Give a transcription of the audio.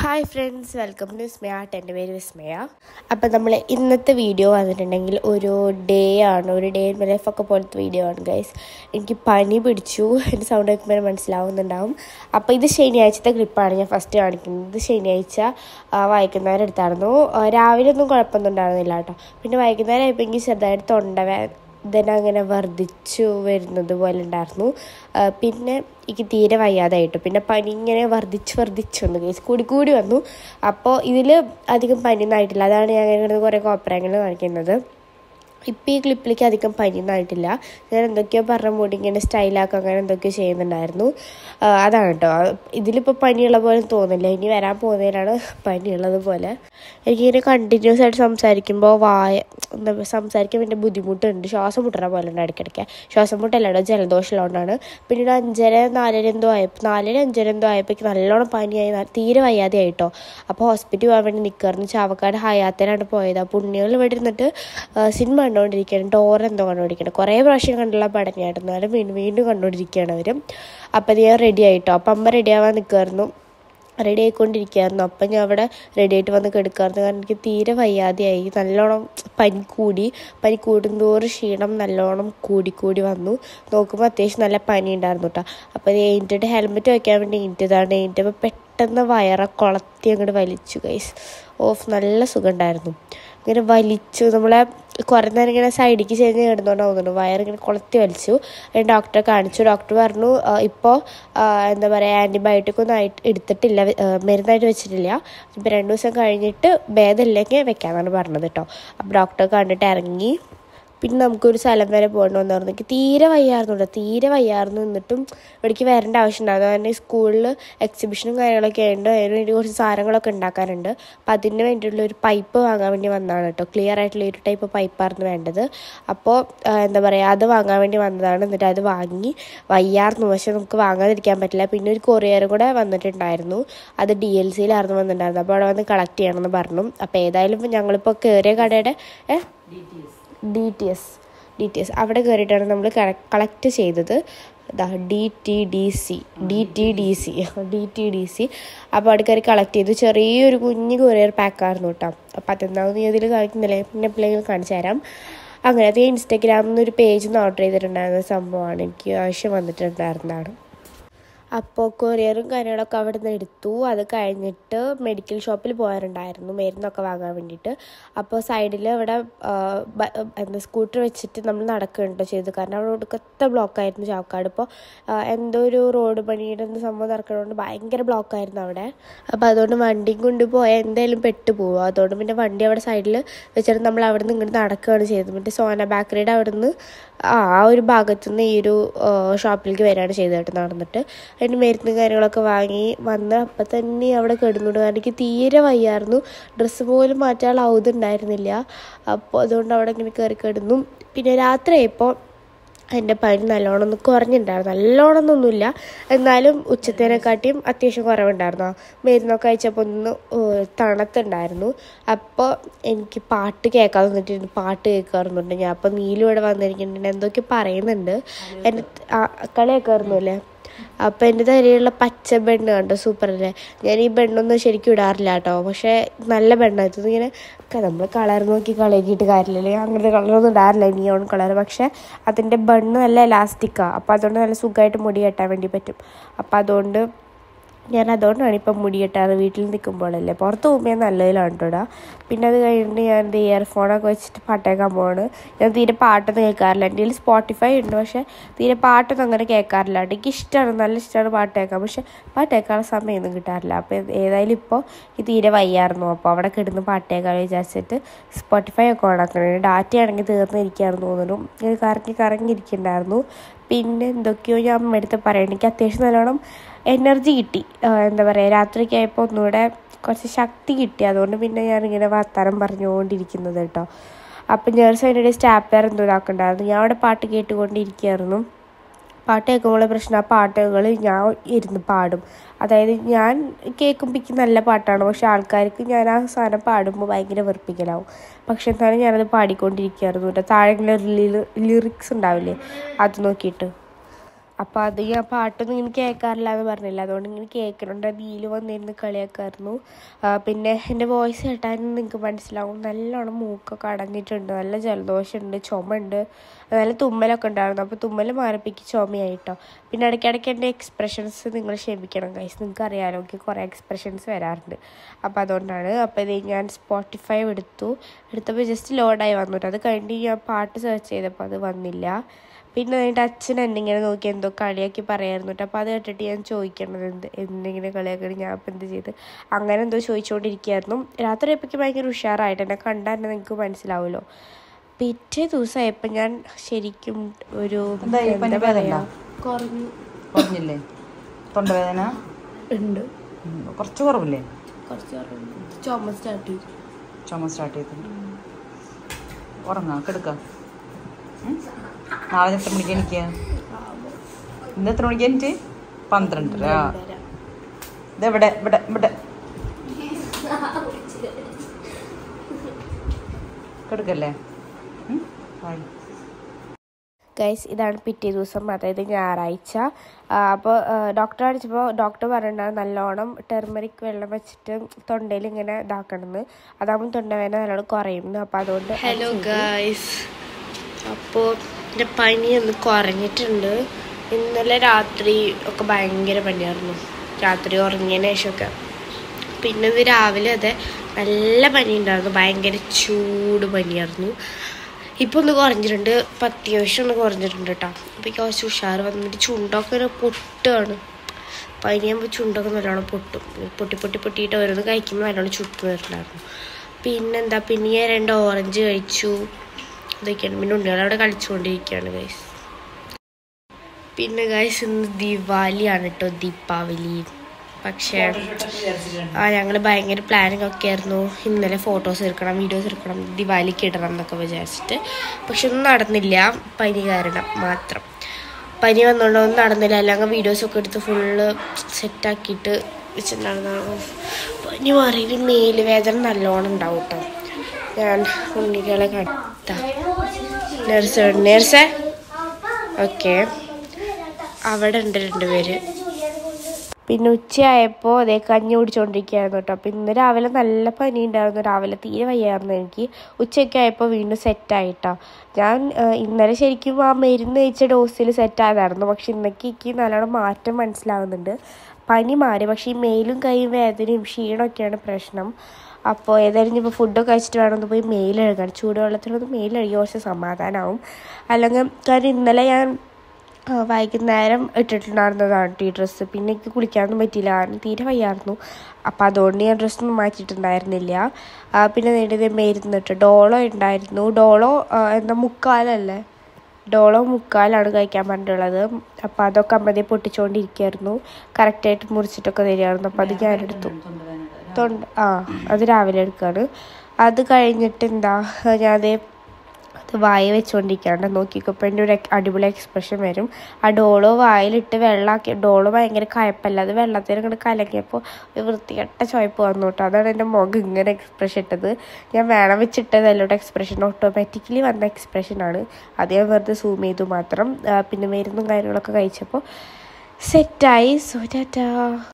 Hi friends welcome to Vismaya എൻ്റെ പേര് വിസ്മയ അപ്പം നമ്മൾ ഇന്നത്തെ വീഡിയോ വന്നിട്ടുണ്ടെങ്കിൽ ഒരു ഡേ ആണ് ഒരു ഡേ ഇൻ ലൈഫൊക്കെ പോലത്തെ വീഡിയോ ആണ് ഗൈസ് എനിക്ക് പനി പിടിച്ചു എൻ്റെ സൗണ്ട് കേൾക്കുമ്പോൾ മനസ്സിലാവുന്നുണ്ടാവും അപ്പോൾ ഇത് ശനിയാഴ്ചത്തെ ക്ലിപ്പാണ് ഞാൻ ഫസ്റ്റ് കാണിക്കുന്നത് ഇത് ശനിയാഴ്ച ആ, വൈകുന്നേരം എടുത്തായിരുന്നു ആ, രാവിലെ ഒന്നും കുഴപ്പമൊന്നും ഉണ്ടായിരുന്നില്ല കേട്ടോ പിന്നെ വൈകുന്നേരം ആയപ്പോൾ എനിക്ക് ചെറുതായിട്ട് തൊണ്ടവേ ഇതന്നെ അങ്ങനെ വർദ്ധിച്ചു വരുന്നത് പോലെ ഉണ്ടായിരുന്നു ആ, പിന്നെ എനിക്ക് തീരെ വയ്യാതായിട്ടു പിന്നെ പനി ഇങ്ങനെ വർദ്ധിച്ച് വർദ്ധിച്ചു വന്നു കേസ് കൂടി കൂടി വന്നു അപ്പോൾ ഇതിൽ അധികം പനിയൊന്നും ആയിട്ടില്ല അതാണ് ഞാൻ അങ്ങനെ കുറേ കോപ്പറങ്ങൾ കാണിക്കുന്നത് ഇപ്പം ഈ ക്ലിപ്പിലേക്ക് അധികം പനിയൊന്നും ആയിട്ടില്ല ഞാൻ എന്തൊക്കെയോ പറഞ്ഞ മുടി ഇങ്ങനെ സ്റ്റൈലാക്കുക അങ്ങനെ എന്തൊക്കെയോ ചെയ്യുന്നുണ്ടായിരുന്നു ആ, അതാണ് കേട്ടോ ഇതിലിപ്പോൾ പനിയുള്ള പോലെ തോന്നില്ല ഇനി വരാൻ പോകുന്നതിലാണ് പനിയുള്ളത് പോലെ എനിക്കിങ്ങനെ കണ്ടിന്യൂസ് ആയിട്ട് സംസാരിക്കുമ്പോൾ വായ എന്താ സംസാരിക്കാൻ വേണ്ടി ബുദ്ധിമുട്ടുണ്ട് ശ്വാസം മുട്ടുന്ന പോലെ ഉണ്ട് ഇടയ്ക്കിടയ്ക്ക് ശ്വാസം മുട്ടല്ല ജലദോഷമുള്ളതുകൊണ്ടാണ് പിന്നീട് അഞ്ചര നാലര എന്തോ ആയപ്പോൾ നാലര അഞ്ചര എന്തോ ആയപ്പോൾ എനിക്ക് നല്ലോണം പനിയായി ന- തീരെ വയ്യാതെ ആയിട്ടോ അപ്പോൾ ഹോസ്പിറ്റലിൽ പോകാൻ വേണ്ടി നിൽക്കായിരുന്നു ചാവക്കാട് ഹയാത്തിനാണ് പോയത് അപ്പോൾ ഉണ്ണികൾ ഇവിടെ ഇരുന്നിട്ട് ആ, സിനിമ കണ്ടുകൊണ്ടിരിക്കുകയാണ് ഡോർ എന്തോ കണ്ടുകൊണ്ടിരിക്കുകയാണ് കുറേ പ്രാവശ്യം കണ്ടുള്ള പടഞ്ഞായിരുന്നു എന്നാലും വീണ്ടും വീണ്ടും കണ്ടുകൊണ്ടിരിക്കുകയാണ് അവർ അപ്പോൾ ഞാൻ റെഡി ആയിട്ടോ അപ്പം അമ്മ റെഡി ആവാൻ നിൽക്കുമായിരുന്നു റെഡി ആയിക്കൊണ്ടിരിക്കുകയായിരുന്നു അപ്പം ഞാൻ അവിടെ റെഡി ആയിട്ട് വന്ന് കിടക്കായിരുന്നു കാരണം എനിക്ക് തീരെ വയ്യാതെയായി നല്ലോണം പനി കൂടി പനി കൂടുന്തോറും ക്ഷീണം നല്ലോണം കൂടി കൂടി വന്നു നോക്കുമ്പോൾ അത്യാവശ്യം നല്ല പനി ഉണ്ടായിരുന്നു കേട്ടോ അപ്പോൾ അത് എണീറ്റിട്ട് ഹെൽമെറ്റ് വയ്ക്കാൻ വേണ്ടി എണീറ്റതാണ് എണീറ്റപ്പോൾ പെട്ടെന്ന് വയറ കൊളത്തി അങ്ങോട്ട് വലിച്ചു ഗൈസ് ഓഫ് നല്ല സുഖം ഉണ്ടായിരുന്നു ഇങ്ങനെ വലിച്ചു നമ്മളെ കുറേ നേരം ഇങ്ങനെ സൈഡിലേക്ക് ചെരിഞ്ഞ് കിടന്നുകൊണ്ട് തോന്നുന്നു വയറിങ്ങനെ കൊളത്തി വലിച്ചു അതിന് ഡോക്ടറെ കാണിച്ചു ഡോക്ടർ പറഞ്ഞു ഇപ്പോൾ എന്താ പറയുക ആൻറ്റിബയോട്ടിക് ഒന്നും ആയിട്ട് എടുത്തിട്ടില്ല ആ, മരുന്നായിട്ട് വെച്ചിട്ടില്ല ഇപ്പോൾ രണ്ട് ദിവസം കഴിഞ്ഞിട്ട് ഭേദമില്ലെങ്കിൽ വെക്കാമെന്നാണ് പറഞ്ഞത് കേട്ടോ അപ്പോൾ ഡോക്ടറെ കണ്ടിട്ട് ഇറങ്ങി പിന്നെ നമുക്കൊരു സ്ഥലം വരെ പോകണമെന്ന് വന്നായിരുന്നു എനിക്ക് തീരെ വയ്യായിരുന്നു കേട്ടോ തീരെ വയ്യായിരുന്നു എന്നിട്ടും ഇവിടേക്ക് വരേണ്ട ആവശ്യമുണ്ടായിരുന്നു കാരണം ഈ സ്കൂളിൽ എക്സിബിഷനും കാര്യങ്ങളൊക്കെ ഉണ്ട് അതിന് വേണ്ടി കുറച്ച് സാധനങ്ങളൊക്കെ ഉണ്ടാക്കാനുണ്ട് അപ്പം അതിന് വേണ്ടിയിട്ടുള്ള ഒരു പൈപ്പ് വാങ്ങാൻ വേണ്ടി വന്നതാണ് കേട്ടോ ക്ലിയർ ആയിട്ടുള്ള ഒരു ടൈപ്പ് പൈപ്പായിരുന്നു വേണ്ടത് അപ്പോൾ ആ, എന്താ പറയുക അത് വാങ്ങാൻ വേണ്ടി വന്നതാണ് എന്നിട്ട് അത് വാങ്ങി വയ്യായിരുന്നു പക്ഷെ നമുക്ക് വാങ്ങാതിരിക്കാൻ പറ്റില്ല പിന്നെ ഒരു കൊറിയർ കൂടെ വന്നിട്ടുണ്ടായിരുന്നു അത് ഡി എൽ സിയിലായിരുന്നു വന്നിട്ടുണ്ടായിരുന്നത് അപ്പോൾ അവിടെ വന്ന് കളക്ട് ചെയ്യണമെന്ന് പറഞ്ഞു അപ്പോൾ ഏതായാലും ഇപ്പം ഞങ്ങളിപ്പോൾ കയറിയ കടയുടെ A D T S D T S അവിടെ കയറിയിട്ടാണ് നമ്മൾ കളക്ട് ചെയ്തത് ഇതാ D T D C D T D C D T D C അപ്പോൾ അവിടെ കയറി കളക്ട് ചെയ്തു ചെറിയൊരു കുഞ്ഞ് കൊറിയർ പാക്കായിരുന്നു കേട്ടോ അപ്പോൾ അതെന്താണെന്ന് ഞാൻ ഇതിൽ കാണിക്കുന്നില്ലേ പിന്നെ എപ്പോഴെങ്കിലും കാണിച്ചു തരാം അങ്ങനെ അത് ഇൻസ്റ്റഗ്രാമിൽ നിന്ന് ഒരു പേജിൽ നിന്ന് ഓർഡർ ചെയ്തിട്ടുണ്ടായിരുന്ന സംഭവമാണ് എനിക്ക് ആവശ്യം വന്നിട്ടുണ്ടായിരുന്നതാണ് അപ്പോൾ കൊറിയറും കാര്യങ്ങളൊക്കെ അവിടെ നിന്ന് എടുത്തു അത് കഴിഞ്ഞിട്ട് മെഡിക്കൽ ഷോപ്പിൽ പോകാറുണ്ടായിരുന്നു മരുന്നൊക്കെ വാങ്ങാൻ വേണ്ടിയിട്ട് അപ്പോൾ സൈഡിൽ അവിടെ ആ, ബ- എന്താ സ്കൂട്ടർ വെച്ചിട്ട് നമ്മൾ നടക്കുന്നുണ്ടോ ചെയ്തു കാരണം അവിടെ ഒടുക്കത്തെ ബ്ലോക്കായിരുന്നു ചാവക്കാട് ഇപ്പോൾ എന്തോ ഒരു റോഡ് പണിയുടെ എന്തോ സംഭവം നടക്കുന്നതുകൊണ്ട് ഭയങ്കര ബ്ലോക്കായിരുന്നു അവിടെ അപ്പോൾ അതുകൊണ്ട് വണ്ടിയും കൊണ്ട് പോയാൽ എന്തായാലും പെട്ടു പോകും അതുകൊണ്ട് പിന്നെ വണ്ടി അവിടെ സൈഡിൽ വെച്ചിട്ട് നമ്മൾ അവിടെ നിന്ന് ഇങ്ങോട്ട് നടക്കുകയാണ് ചെയ്തത് മറ്റേ സോന ബേക്കറിയുടെ അവിടെ നിന്ന് ആ ആ ഒരു ഭാഗത്തു നിന്ന് ഈ ഒരു ആ, ഷോപ്പിലേക്ക് വരികയാണ് ചെയ്തത് കേട്ടോ നടന്നിട്ട് അതിന് മരുന്ന് കാര്യങ്ങളൊക്കെ വാങ്ങി വന്ന് അപ്പം തന്നെ അവിടെ കിടന്നുകൊണ്ട് കാരണം എനിക്ക് തീരെ വയ്യായിരുന്നു ഡ്രസ്സ് പോലും മാറ്റാനുള്ള ഔതുണ്ടായിരുന്നില്ല അപ്പോൾ അതുകൊണ്ട് അവിടെ ഇങ്ങനെ കയറി കിടന്നു പിന്നെ രാത്രിയായപ്പോൾ എൻ്റെ പനി നല്ലോണം ഒന്ന് കുറഞ്ഞിട്ടുണ്ടായിരുന്നു നല്ലോണം ഒന്നുമില്ല എന്നാലും ഉച്ചത്തേനെക്കാട്ടിയും അത്യാവശ്യം കുറവുണ്ടായിരുന്നു ആ മരുന്നൊക്കെ കഴിച്ചപ്പോൾ ഒന്ന് ഏഹ്, തണുത്തുണ്ടായിരുന്നു അപ്പോൾ എനിക്ക് പാട്ട് കേൾക്കാൻ തന്നിട്ടുണ്ട് പാട്ട് കേൾക്കാറുണ്ട് ഞാൻ അപ്പോൾ നീലും ഇവിടെ വന്നിരിക്കുന്നുണ്ട് എന്തൊക്കെ പറയുന്നുണ്ട് എൻ്റെ ആ, കളി കേൾക്കാറുന്നു അല്ലേ അപ്പോൾ എൻ്റെ തലയിലുള്ള പച്ച ബെണ്ണ് കണ്ടോ സൂപ്പർ അല്ലേ ഞാൻ ഈ ബെണ്ണൊന്നും ശരിക്കും ഇടാറില്ല കേട്ടോ പക്ഷേ നല്ല ബെണ്ണായിരുന്നു ഇങ്ങനെ നമ്മൾ കളർ നോക്കി കളയാക്കിയിട്ട് കാര്യമില്ല ഞാൻ അങ്ങനത്തെ കളറൊന്നും ഇടാറില്ല നിയോൺ കളർ പക്ഷേ അതിൻ്റെ ബണ്ണ് നല്ല എലാസ്റ്റിക്കാണ് അപ്പോൾ അതുകൊണ്ട് നല്ല സുഖമായിട്ട് മുടി കെട്ടാൻ വേണ്ടി പറ്റും അപ്പോൾ അതുകൊണ്ട് ഞാൻ അതുകൊണ്ടാണ് ഇപ്പം മുടി കെട്ടാറ് വീട്ടിൽ നിൽക്കുമ്പോഴല്ലേ പുറത്ത് പോകുമ്പോൾ നല്ലതിലാണ് കേട്ടോ പിന്നെ അത് കഴിഞ്ഞിട്ട് ഞാൻ എന്ത് ഇയർഫോണൊക്കെ വെച്ചിട്ട് പാട്ടേക്കാൻ പോവാണ് ഞാൻ തീരെ പാട്ടൊന്നും കേൾക്കാറില്ല എൻ്റെ കയ്യിൽ സ്പോട്ടിഫൈ ഉണ്ട് പക്ഷേ തീരെ പാട്ടൊന്നും അങ്ങനെ കേൾക്കാറില്ല എനിക്ക് ഇഷ്ടമാണ് നല്ല ഇഷ്ടമാണ് പാട്ട് കേൾക്കാൻ പക്ഷേ പാട്ട് കേൾക്കാനുള്ള സമയമൊന്നും കിട്ടാറില്ല അപ്പോൾ ഏത് ഏതായാലും ഇപ്പോൾ ഈ തീരെ വയ്യായിരുന്നു അപ്പോൾ അവിടെ കിടന്ന് പാട്ട് കേൾക്കാൻ വിചാരിച്ചിട്ട് സ്പോട്ടിഫൈ ഒക്കെ ഓണാക്കണം ഡാറ്റ ആണെങ്കിൽ തീർന്നിരിക്കുകയാണെന്ന് തോന്നുന്നു ഇങ്ങനെ കറങ്ങി കറങ്ങിയിരിക്കുന്നുണ്ടായിരുന്നു പിന്നെ എന്തൊക്കെയോ ഞാൻ അമ്മയടുത്ത് പറയണം എനിക്ക് അത്യാവശ്യം നല്ലോണം എനർജി കിട്ടി ആ, എന്താ പറയുക രാത്രിയൊക്കെ ആയപ്പോൾ ഒന്നുകൂടെ കുറച്ച് ശക്തി കിട്ടി അതുകൊണ്ട് പിന്നെ ഞാനിങ്ങനെ വർത്താനം പറഞ്ഞുകൊണ്ടിരിക്കുന്നത് കേട്ടോ അപ്പം നേഴ്സ് അതിൻ്റെ സ്റ്റാപ്പർ എന്തോ ഇതാക്കണ്ടായിരുന്നു ഞാൻ അവിടെ പാട്ട് കേട്ടുകൊണ്ടിരിക്കുകയായിരുന്നു പാട്ട് കേൾക്കുമ്പോൾ പ്രശ്നം ആ പാട്ടുകൾ ഞാൻ ഇരുന്ന് പാടും അതായത് ഞാൻ കേൾക്കുമ്പോൾ എനിക്ക് നല്ല പാട്ടാണ് പക്ഷെ ആൾക്കാർക്ക് ഞാൻ ആ സാധനം പാടുമ്പോൾ ഭയങ്കര വെറുപ്പിക്കലാവും പക്ഷെ എന്നാലും ഞാനത് പാടിക്കൊണ്ടിരിക്കുകയായിരുന്നു കേട്ടോ താഴെ ഇങ്ങനെ ലിറിക്സ് ഉണ്ടാവില്ലേ അത് നോക്കിയിട്ട് അപ്പോൾ അത് ഞാൻ പാട്ടൊന്നും ഇങ്ങനെ കേൾക്കാറില്ല എന്ന് പറഞ്ഞില്ല അതുകൊണ്ട് ഇങ്ങനെ കേൾക്കുന്നുണ്ട് അതിൽ വന്നിരുന്ന് കളിയാക്കായിരുന്നു ആ, പിന്നെ എൻ്റെ വോയിസ് കേട്ടാൽ നിങ്ങൾക്ക് മനസ്സിലാവും നല്ലോണം മൂക്കൊക്കെ അടഞ്ഞിട്ടുണ്ട് നല്ല ജലദോഷമുണ്ട് ചുമയുണ്ട് നല്ല തുമ്മലൊക്കെ ഉണ്ടായിരുന്നു അപ്പോൾ തുമ്മൽ മാറിപ്പിക്ക് ചുമയായിട്ടോ പിന്നെ ഇടയ്ക്കിടയ്ക്ക് എൻ്റെ എക്സ്പ്രഷൻസ് നിങ്ങൾ ക്ഷമിക്കണം ഗൈസ് നിങ്ങൾക്ക് അറിയാലോ എനിക്ക് കുറേ എക്സ്പ്രഷൻസ് വരാറുണ്ട് അപ്പോൾ അതുകൊണ്ടാണ് അപ്പോൾ ഇത് ഞാൻ സ്പോട്ടിഫൈ എടുത്തു എടുത്തപ്പോൾ ജസ്റ്റ് ലോഡായി വന്നു കേട്ടോ അത് കഴിഞ്ഞ് ഞാൻ പാട്ട് സെർച്ച് ചെയ്തപ്പോൾ അത് വന്നില്ല പിന്നെ അതിൻ്റെ അച്ഛൻ എന്നെ ഇങ്ങനെ നോക്കി എന്തോ കളിയാക്കി പറയായിരുന്നു കേട്ടോ അപ്പോൾ അത് കേട്ടിട്ട് ഞാൻ ചോദിക്കണത് എന്ത് എന്തെങ്കിലും കളിയാക്കി ഞാൻ ഇപ്പം എന്ത് ചെയ്ത് അങ്ങനെ എന്തോ ചോദിച്ചുകൊണ്ടിരിക്കുകയായിരുന്നു രാത്രി ആയപ്പോഴേക്കും ഭയങ്കര ഉഷാറായിട്ട് എന്നെ കണ്ടാൽ തന്നെ നിങ്ങൾക്ക് മനസ്സിലാവുമല്ലോ പിറ്റേ ദിവസമായപ്പോൾ ഞാൻ ശരിക്കും ഒരു എന്തായി, എന്താ പനി പറയുക ഭേദമുണ്ടോ? കുറഞ്ഞു കുറഞ്ഞില്ലേ തൊണ്ടവേദന ഉണ്ട് ഉം, കുറച്ച് കുറവില്ലേ കുറച്ച് കുറവുണ്ട് ചുമ സ്റ്റാർട്ട് ചെയ്തു ചുമ സ്റ്റാർട്ട് ചെയ്തിട്ടുണ്ട് ഉറങ്ങാം കിടക്ക നാളെ എത്ര മണിക്ക് എനിക്ക് ഇന്ന് എത്ര മണിക്ക് എനിക്ക് പന്ത്രണ്ടര ഇതെവിടെ ഇവിടെ ഇവിടെ കിടക്കല്ലേ ഉം? ആയി. ഗൈസ് ഇതാണ് പിറ്റേ ദിവസം അതായത് ഞായറാഴ്ച അപ്പോൾ ഡോക്ടറെ കാണിച്ചപ്പോൾ ഡോക്ടർ പറഞ്ഞിട്ടുണ്ടാകും നല്ലോണം ടെർമറിക് വെള്ളം വെച്ചിട്ട് തൊണ്ടയിൽ ഇങ്ങനെ ഇതാക്കണമെന്ന് അതാകുമ്പോൾ തൊണ്ടവേദന നല്ലോണം കുറയുന്നു അപ്പോൾ അതുകൊണ്ട് ഹലോ ഗൈസ് അപ്പോൾ എൻ്റെ പനി ഒന്ന് കുറഞ്ഞിട്ടുണ്ട് ഇന്നലെ രാത്രി ഒക്കെ ഭയങ്കര പനിയായിരുന്നു രാത്രി ഉറങ്ങിയതിന് ശേഷമൊക്കെ പിന്നെ ഇത് രാവിലെ അതെ നല്ല പനി ഉണ്ടായിരുന്നു ഭയങ്കര ചൂട് പനിയായിരുന്നു ഇപ്പോൾ ഒന്ന് കുറഞ്ഞിട്ടുണ്ട് ഇപ്പം അത്യാവശ്യം ഒന്ന് കുറഞ്ഞിട്ടുണ്ട് കേട്ടോ അപ്പോൾ കുറച്ച് ഉഷാറ് വന്നിട്ട് ചുണ്ടൊക്കെ ഒരു പൊട്ടുകയാണ് പനിയാകുമ്പോൾ ചുണ്ടൊക്കെ നല്ലോണം പൊട്ടും പൊട്ടി പൊട്ടി പൊട്ടിയിട്ട് ഓരോന്ന് കഴിക്കുമ്പോൾ നല്ലോണം ചുട്ട് വരുന്നുണ്ടായിരുന്നു പിന്നെന്താ പിന്നെ ഞാൻ രണ്ട് ഓറഞ്ച് കഴിച്ചു ഇതൊക്കെയാണ് പിന്നെ ഉണ്ണികളവിടെ കളിച്ചുകൊണ്ടിരിക്കുകയാണ് ഗൈസ് പിന്നെ ഗൈസ് ഇന്ന് ദിവാലിയാണ് കേട്ടോ ദീപാവലി പക്ഷേ ആ ഞങ്ങൾ ഭയങ്കര പ്ലാനിങ് ഒക്കെ ആയിരുന്നു ഇന്നലെ ഫോട്ടോസ് എടുക്കണം വീഡിയോസ് എടുക്കണം ദിവാലിക്ക് ഇടണം എന്നൊക്കെ വിചാരിച്ചിട്ട് പക്ഷെ ഒന്നും നടന്നില്ല പനി കാരണം മാത്രം പനി വന്നുകൊണ്ട് ഒന്നും നടന്നില്ല അല്ലെങ്കിൽ വീഡിയോസൊക്കെ എടുത്ത് ഫുള്ള് സെറ്റാക്കിയിട്ട് വെച്ചിട്ടുണ്ടായിരുന്നു പനി മാറിയിട്ട് മേല് വേദന നല്ലോണം ഉണ്ടാവും കേട്ടോ ഞാൻ ഉണ്ണികളെ കണ്ട നേഴ്സ് നേഴ്സേ ഓക്കെ അവിടെ ഉണ്ട് രണ്ടുപേര് പിന്നെ ഉച്ചയായപ്പോൾ അതേ കഞ്ഞി കുടിച്ചുകൊണ്ടിരിക്കുകയായിരുന്നു കേട്ടോ അപ്പോൾ ഇന്ന് രാവിലെ നല്ല പനി ഉണ്ടായിരുന്നു രാവിലെ തീരെ വയ്യായിരുന്നു എനിക്ക് ഉച്ചയൊക്കെ ആയപ്പോൾ വീണ്ടും സെറ്റായിട്ടോ ഞാൻ ആ, ഇന്നലെ ശരിക്കും ആ മരുന്ന് കഴിച്ച ഡോസിൽ സെറ്റായതായിരുന്നു പക്ഷെ ഇന്നേക്ക് എനിക്ക് നല്ലോണം മാറ്റം മനസ്സിലാവുന്നുണ്ട് പനി മാറി പക്ഷേ ഈ മേലും കൈയും വേദനയും ക്ഷീണമൊക്കെയാണ് പ്രശ്നം അപ്പോൾ ഏതായാലും ഇപ്പോൾ ഫുഡൊക്കെ കഴിച്ചിട്ട് വേണം ഒന്ന് പോയി മെയിൽ കഴുകാൻ ചൂടുവെള്ളത്തിലൊന്ന് മെയിൽ കഴുകിയ കുറച്ച് സമാധാനമാവും അല്ലെങ്കിൽ കാരണം ഇന്നലെ ഞാൻ ആ, വൈകുന്നേരം ഇട്ടിട്ടുണ്ടായിരുന്നതാണ് ഈ ഡ്രസ്സ് പിന്നെ എനിക്ക് കുളിക്കാനൊന്നും പറ്റിയില്ല കാരണം തീരെ വയ്യായിരുന്നു അപ്പം അതുകൊണ്ട് ഞാൻ ഡ്രസ്സൊന്നും മാറ്റിയിട്ടുണ്ടായിരുന്നില്ല ആ, പിന്നെ നേടിയത് മരുന്നിട്ട് ഡോളോ ഉണ്ടായിരുന്നു ഡോളോ ആ, എന്താ മുക്കാലല്ലേ ഡോളോ മുക്കാലാണ് കഴിക്കാൻ പറഞ്ഞിട്ടുള്ളത് അപ്പം അതൊക്കെ അമ്മതേ പൊട്ടിച്ചുകൊണ്ടിരിക്കുകയായിരുന്നു കറക്റ്റായിട്ട് മുറിച്ചിട്ടൊക്കെ തരികയായിരുന്നു അപ്പം അത് ഞാനെടുത്തു തൊണ്ട ആ അത് രാവിലെ എടുക്കുകയാണ് അത് കഴിഞ്ഞിട്ട് എന്താ ഞാനത് അത് വായ വെച്ചുകൊണ്ടിരിക്കുകയാണ് നോക്കിക്കപ്പോൾ എൻ്റെ ഒരു എക്- അടിപൊളി എക്സ്പ്രഷൻ വരും ആ ഡോളോ വായിലിട്ട് വെള്ളമാക്കി ഡോളോ ഭയങ്കര കയപ്പല്ല അത് വെള്ളത്തിൽ ഇങ്ങോട്ട് കലങ്ങിയപ്പോൾ ഒരു വൃത്തികെട്ട ചോയ്പ്പ് വന്നു കേട്ടോ അതാണ് എൻ്റെ മുഖം ഇങ്ങനെ എക്സ്പ്രഷൻ ഇട്ടത് ഞാൻ വേണം വെച്ചിട്ടതല്ലോട്ട് എക്സ്പ്രഷൻ ഓട്ടോമാറ്റിക്കലി വന്ന എക്സ്പ്രഷനാണ് അത് ഞാൻ വെറുതെ സൂം ചെയ്തു മാത്രം ആ, പിന്നെ മരുന്നും കാര്യങ്ങളൊക്കെ കഴിച്ചപ്പോൾ സെറ്റായി സോ ടാറ്റാ